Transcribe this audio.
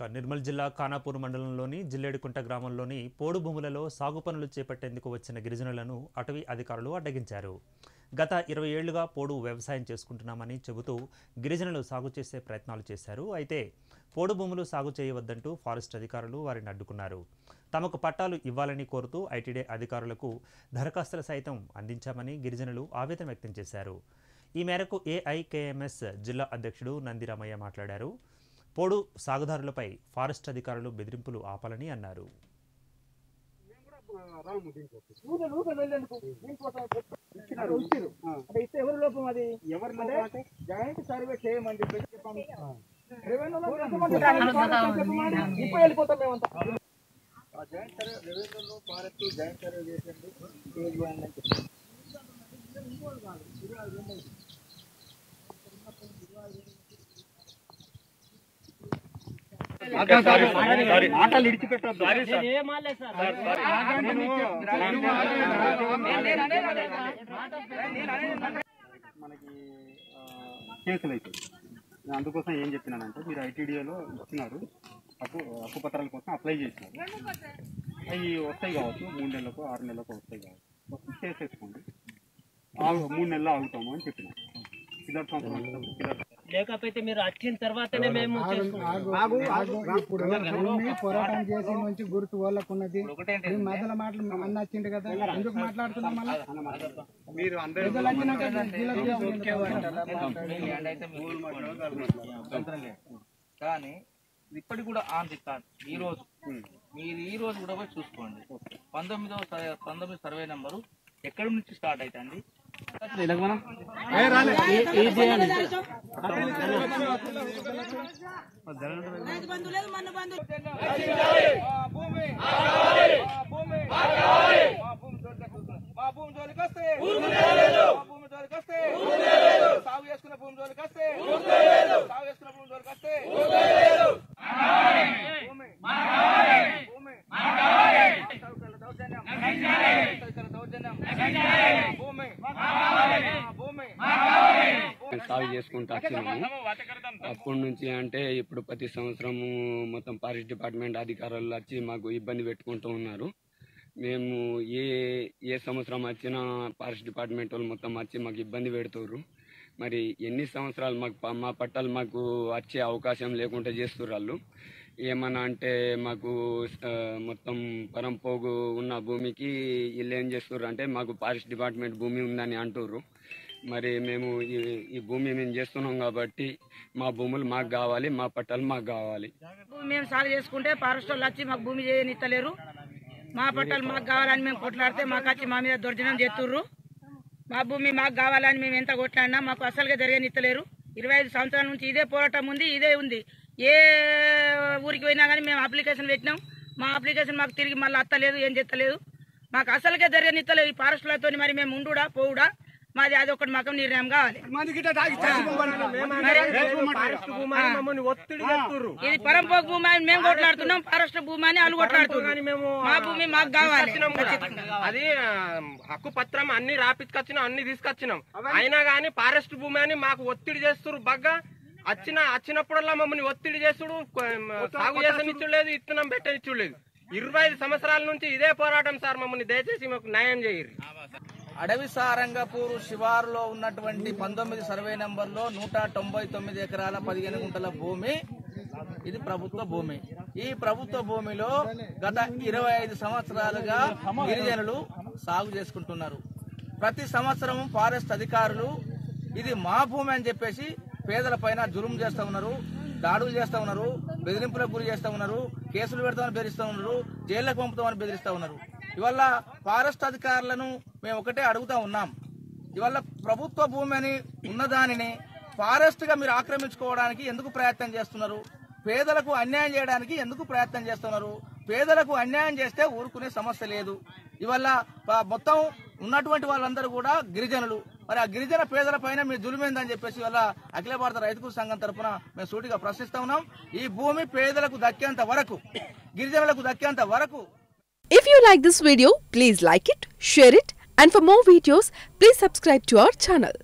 నిర్మల్ జిల్లా ఖానాపూర్ మండలంలోని జిల్లేడుకుంట గ్రామంలోని పోడు భూములలో సాగు పనులు చేపట్టేందుకు వచ్చిన గిరిజనులను అటవీ అధికారులు అడ్డగించారు గత ఇరవై ఏళ్లుగా పోడు వ్యవసాయం చేసుకుంటున్నామని చెబుతూ గిరిజనులు సాగు చేసే ప్రయత్నాలు చేశారు అయితే పోడు భూములు సాగు చేయవద్దంటూ ఫారెస్ట్ అధికారులు వారిని అడ్డుకున్నారు తమకు పట్టాలు ఇవ్వాలని కోరుతూ ఐటీడీ అధికారులకు దరఖాస్తులు సైతం అందించామని గిరిజనులు ఆవేదన వ్యక్తం చేశారు ఈ మేరకు ఏఐకేఎంఎస్ జిల్లా అధ్యక్షుడు నందిరామయ్య మాట్లాడారు పోడు సాగుదారులపై ఫారెస్ట్ అధికారులు బెదిరింపులు ఆపాలని అన్నారు ఊరిలో ఊరిలో వెళ్ళేందుకు దీనికోసం ఇచ్చినారు ఇచ్చిరు అంటే ఇస్తే ఎవరి లోపం అది ఎవరి అంటే లోపం అంటే? జాయింట్ సర్వే చేయమని చెప్పేసి చెప్పండి రెవెన్యూలో చెప్పమని చెప్పమని ఇప్పుడు వెళ్ళిపోతాం మేమంతా ఆ జాయింట్ సర్వే రెవెన్యూలో ఫారెస్ట్ జాయింట్ సర్వే చేసేందుకు ఏజ్ చేయండి అని చెప్పి. మాటలు ఇడిచిపెట్టద్దు మనకి ఆ, కేసులు అవుతాయి నేను అందుకోసం ఏం చెప్పినానంటే మీరు ఐటీడీఏలో ఇచ్చినారు హక్కు హక్కు పత్రాల కోసం అప్లై చేసినారు అవి వస్తాయి కావచ్చు మూడు నెలలకు ఆరు నెలలకు వస్తాయి కావచ్చు వస్తే చేసేసుకోండి ఆగు మూడు నెలలు ఆగుతాము అని చెప్పిన కిలర్ సంవత్సరం కిలర్ లేకపోతే మీరు వచ్చిన తర్వాతనే మేము చేసుకుంటాం. ఇప్పుడు భూమి పోరాటం చేసి నుంచి గుర్తు వాళ్ళకున్నది ఈ మధ్యలో మాటలు అన్న వచ్చిండు కదా ఎందుకు మాట్లాడుతున్నాం మళ్ళా మీరు అందరూ ప్రజలు వచ్చినాక వీళ్ళకి కానీ ఇప్పటికి కూడా ఆన్ రికార్డ్ ఈ రోజు మీరు ఈ రోజు కూడా పోయి చూసుకోండి పంతొమ్మిదవ స- పంతొమ్మిది సర్వే నెంబరు ఎక్కడి నుంచి స్టార్ట్ అవుతుంది భూమి మా భూమి మా భూమి జోలికి మా భూమి జోలికి వస్తే మా భూమి జోలికి వస్తే సాగు చేసుకున్న భూమి జోలికి వస్తే సాగు చేసుకున్న భూమి జోలికి వస్తే భూమి భూమి సౌకర్యాల దౌర్జన్యం సౌకర్యాల దౌర్జన్యం భూమి భూమి సాగు చేసుకుంటూ వచ్చినాము అప్పటి నుంచి అంటే ఇప్పుడు ప్రతి సంవత్సరము మొత్తం ఫారెస్ట్ డిపార్ట్మెంట్ అధికారులు వచ్చి మాకు ఇబ్బంది పెట్టుకుంటూ ఉన్నారు మేము ఏ ఏ సంవత్సరం వచ్చినా ఫారెస్ట్ డిపార్ట్మెంట్ వాళ్ళు మొత్తం వచ్చి మాకు ఇబ్బంది పెడుతుర్రు మరి ఎన్ని సంవత్సరాలు మాకు ప- మా పట్టాలు మాకు వచ్చే అవకాశం లేకుండా చేస్తుర్రు వాళ్ళు ఏమన్నా అంటే మాకు ఆ, మొత్తం పరంపోగు ఉన్న భూమికి వీళ్ళు ఏం చేస్తుర్రు అంటే మాకు ఫారెస్ట్ డిపార్ట్మెంట్ భూమి ఉందని అంటుర్రు మరి మేము ఈ ఈ భూమి మేము చేస్తున్నాం కాబట్టి మా భూములు మాకు కావాలి మా పట్టాలు మాకు కావాలి భూమి మేము సాగు చేసుకుంటే ఫారెస్ట్ వాళ్ళు వచ్చి మాకు భూమి చేయనిత్తలేరు మా పట్టాలు మాకు కావాలని మేము కొట్లాడితే మాకు వచ్చి మా మీద దౌర్జన్యం చేస్తుర్రు మా భూమి మాకు కావాలని మేము ఎంత కొట్లాడినా మాకు అసలుగా జరగనిత్తలేరు ఇరవై ఐదు సంవత్సరాల నుంచి ఇదే పోరాటం ఉంది ఇదే ఉంది ఏ ఊరికి పోయినా కానీ మేము అప్లికేషన్ పెట్టినాం మా అప్లికేషన్ మాకు తిరిగి మళ్ళీ అత్తలేదు ఏం చెత్తలేదు మాకు అసలుగా జరగనిత్తలేదు ఈ ఫారెస్టులతో మరి మేము ఉండుడా పోవుడా మాది అది ఒకటి మాకు నిర్ణయం కావాలి ఒత్తిడి చేస్తుర్రు ఇది పరంపోకు భూమి అని మేము కొట్లాడుతున్నాం ఫారెస్ట్ భూమి అని వాళ్ళు కొట్లాడుతున్నాం మా భూమి మాకు కావాలి అది ఆ, హక్కు పత్రం అన్ని రాపించుకొచ్చినాం అన్ని తీసుకొచ్చినాం అయినా గానీ ఫారెస్ట్ భూమి అని మాకు ఒత్తిడి చేస్తున్నారు బాగా వచ్చిన వచ్చినప్పుడల్లా మమ్మల్ని ఒత్తిడి చేసుడు కొ- సాగు చేసనిచ్చుడు లేదు ఇత్తనం పెట్టనిచ్చుడు లేదు ఇరవై ఐదు సంవత్సరాల నుంచి ఇదే పోరాటం సార్ మమ్మల్ని దయచేసి మాకు న్యాయం చేయరు అడవి సారంగపూర్ శివారులో ఉన్నటువంటి పంతొమ్మిది సర్వే నెంబర్లో నూట తొంభై తొమ్మిది ఎకరాల పదిహేను గుంటల భూమి ఇది ప్రభుత్వ భూమి ఈ ప్రభుత్వ భూమిలో గత ఇరవై ఐదు సంవత్సరాలుగా గిరిజనులు సాగు చేసుకుంటున్నారు ప్రతి సంవత్సరం ఫారెస్ట్ అధికారులు ఇది మా భూమి అని చెప్పేసి పేదల పైన జులుం చేస్తూ ఉన్నారు దాడులు చేస్తూ ఉన్నారు బెదిరింపులకు గురి చేస్తూ ఉన్నారు కేసులు పెడతామని బెదిరిస్తూ ఉన్నారు జైళ్లకు పంపుతామని బెదిరిస్తూ ఉన్నారు ఇవల్ల ఫారెస్ట్ అధికారులను మేము ఒకటే అడుగుతా ఉన్నాం ఇవల్ల ప్రభుత్వ భూమి అని ఉన్నదానిని ఫారెస్ట్ గా మీరు ఆక్రమించుకోవడానికి ఎందుకు ప్రయత్నం చేస్తున్నారు పేదలకు అన్యాయం చేయడానికి ఎందుకు ప్రయత్నం చేస్తున్నారు పేదలకు అన్యాయం చేస్తే ఊరుకునే సమస్య లేదు ఇవల్ల ప- మొత్తం ఉన్నటువంటి వాళ్ళందరూ కూడా గిరిజనులు మరి ఆ గిరిజన పేదల పైన మీరు జులుమైందని చెప్పేసి వల్ల అఖిల భారత రైతు సంఘం తరపున మేము సూటిగా ప్రశ్నిస్తా ఉన్నాం ఈ భూమి పేదలకు దక్కేంత వరకు గిరిజనులకు దక్కేంత వరకు If you like this video, please like it, share it, and for more videos, please subscribe to our channel.